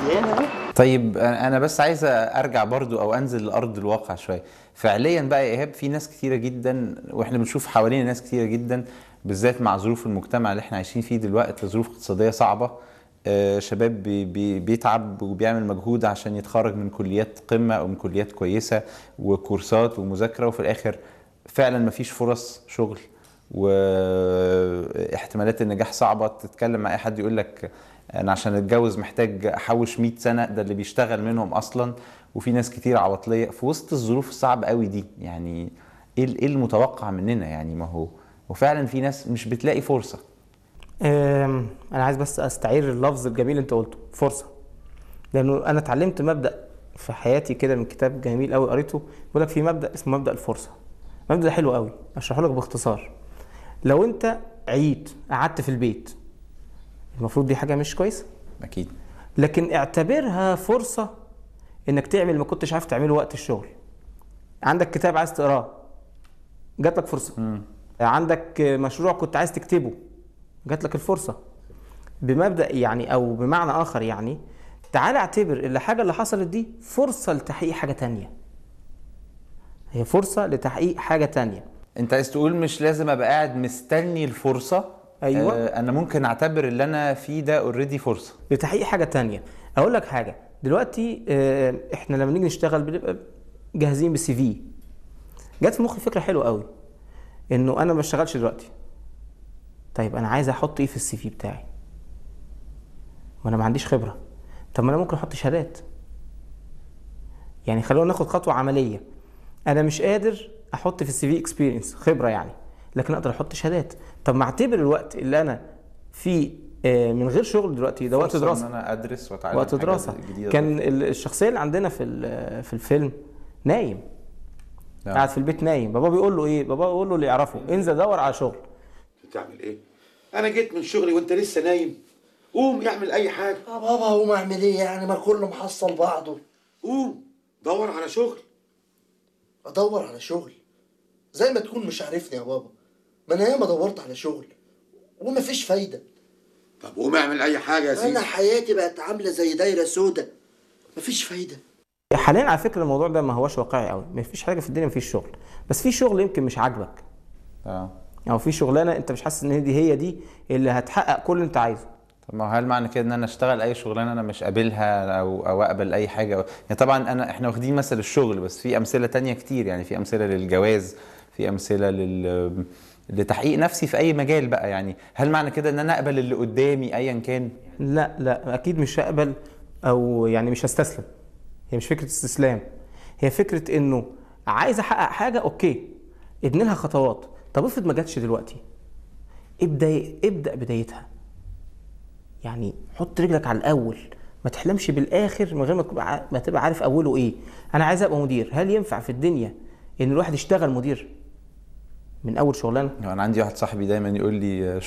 زياده اهو طيب انا بس عايز ارجع برضو او انزل لارض الواقع شويه فعليا بقى يا ايهاب في ناس كتيره جدا واحنا بنشوف حوالينا ناس كتيره جدا بالذات مع ظروف المجتمع اللي احنا عايشين فيه دلوقتي ظروف اقتصاديه صعبه آه، شباب بي بي بيتعب وبيعمل مجهود عشان يتخرج من كليات قمه او من كليات كويسه وكورسات ومذاكره وفي الاخر فعلا مفيش فرص شغل واحتمالات النجاح صعبه تتكلم مع اي حد يقول لك انا عشان اتجوز محتاج احوش 100 سنه ده اللي بيشتغل منهم اصلا وفي ناس كتير عواطليه في وسط الظروف الصعبه قوي دي يعني ايه ال- ايه المتوقع مننا يعني ما هو وفعلا في ناس مش بتلاقي فرصه أم، انا عايز بس استعير اللفظ الجميل اللي انت قلته فرصه لانه انا اتعلمت مبدا في حياتي كده من كتاب جميل قوي قريته بيقول لك في مبدا اسمه مبدا الفرصه المبدا ده حلو قوي اشرحه لك باختصار لو انت عييت قعدت في البيت المفروض دي حاجه مش كويسه اكيد لكن اعتبرها فرصه انك تعمل اللي ما كنتش عارف تعمله وقت الشغل عندك كتاب عايز تقراه جات لك فرصه عندك مشروع كنت عايز تكتبه جات لك الفرصه بمبدا يعني او بمعنى اخر يعني تعال اعتبر الحاجه اللي حصلت دي فرصه لتحقيق حاجه تانية هي فرصه لتحقيق حاجه تانية انت عايز تقول مش لازم ابقى قاعد مستني الفرصه أيوة. آه انا ممكن اعتبر اللي انا فيه ده اوريدي فرصه لتحقيق حاجه تانية اقول لك حاجه دلوقتي آه، احنا لما نيجي نشتغل بنبقى جاهزين بالسي في جت في مخي فكره حلوه قوي انه انا ما بشتغلش دلوقتي طيب انا عايز احط ايه في السي في بتاعي وانا ما عنديش خبره طب ما انا ممكن احط شهادات يعني خلونا ناخد خطوه عمليه انا مش قادر احط في السي في اكسبيرينس خبره يعني لكن اقدر احط شهادات طب ما اعتبر الوقت اللي انا فيه آه، من غير شغل دلوقتي ده وقت فرصة دراسه ان انا ادرس واتعلم وقت حاجة دراسه جديدة. كان ال- الشخصيه اللي عندنا في ال- في الفيلم نايم نعم. قاعد في البيت نايم بابا بيقول له ايه بابا بيقول له اللي يعرفه انزل دور على شغل بتعمل ايه؟ انا جيت من شغلي وانت لسه نايم قوم اعمل اي حاجه يا بابا هقوم اعمل ايه يعني ما كله محصل بعضه قوم دور على شغل ادور على شغل زي ما تكون مش عارفني يا بابا ما انا ياما دورت على شغل ومفيش فايده طب قوم اعمل اي حاجه يا سيدي انا حياتي بقت عامله زي دايره سودة مفيش فايده حاليا على فكره الموضوع ده ما هوش واقعي قوي ما فيش حاجه في الدنيا ما فيش شغل بس في شغل يمكن مش عاجبك اه او في شغلانه انت مش حاسس ان دي هي دي اللي هتحقق كل اللي انت عايزه طب ما هو هل معنى كده ان انا اشتغل اي شغلانه انا مش قابلها او او اقبل اي حاجه يعني طبعا انا احنا واخدين مثل الشغل بس في امثله تانية كتير يعني في امثله للجواز في امثله لل لتحقيق نفسي في اي مجال بقى يعني هل معنى كده ان انا اقبل اللي قدامي ايا كان لا لا اكيد مش هقبل او يعني مش هستسلم هي مش فكره استسلام هي فكره انه عايز احقق حاجه اوكي ابني لها خطوات طب افرض ما جاتش دلوقتي ابدا ابدا بدايتها يعني حط رجلك على الاول ما تحلمش بالاخر من غير ما تبقى ع- ما تبقى عارف اوله ايه انا عايز ابقى مدير هل ينفع في الدنيا ان الواحد يشتغل مدير من اول شغلانه انا عندي واحد صاحبي دايما يقول لي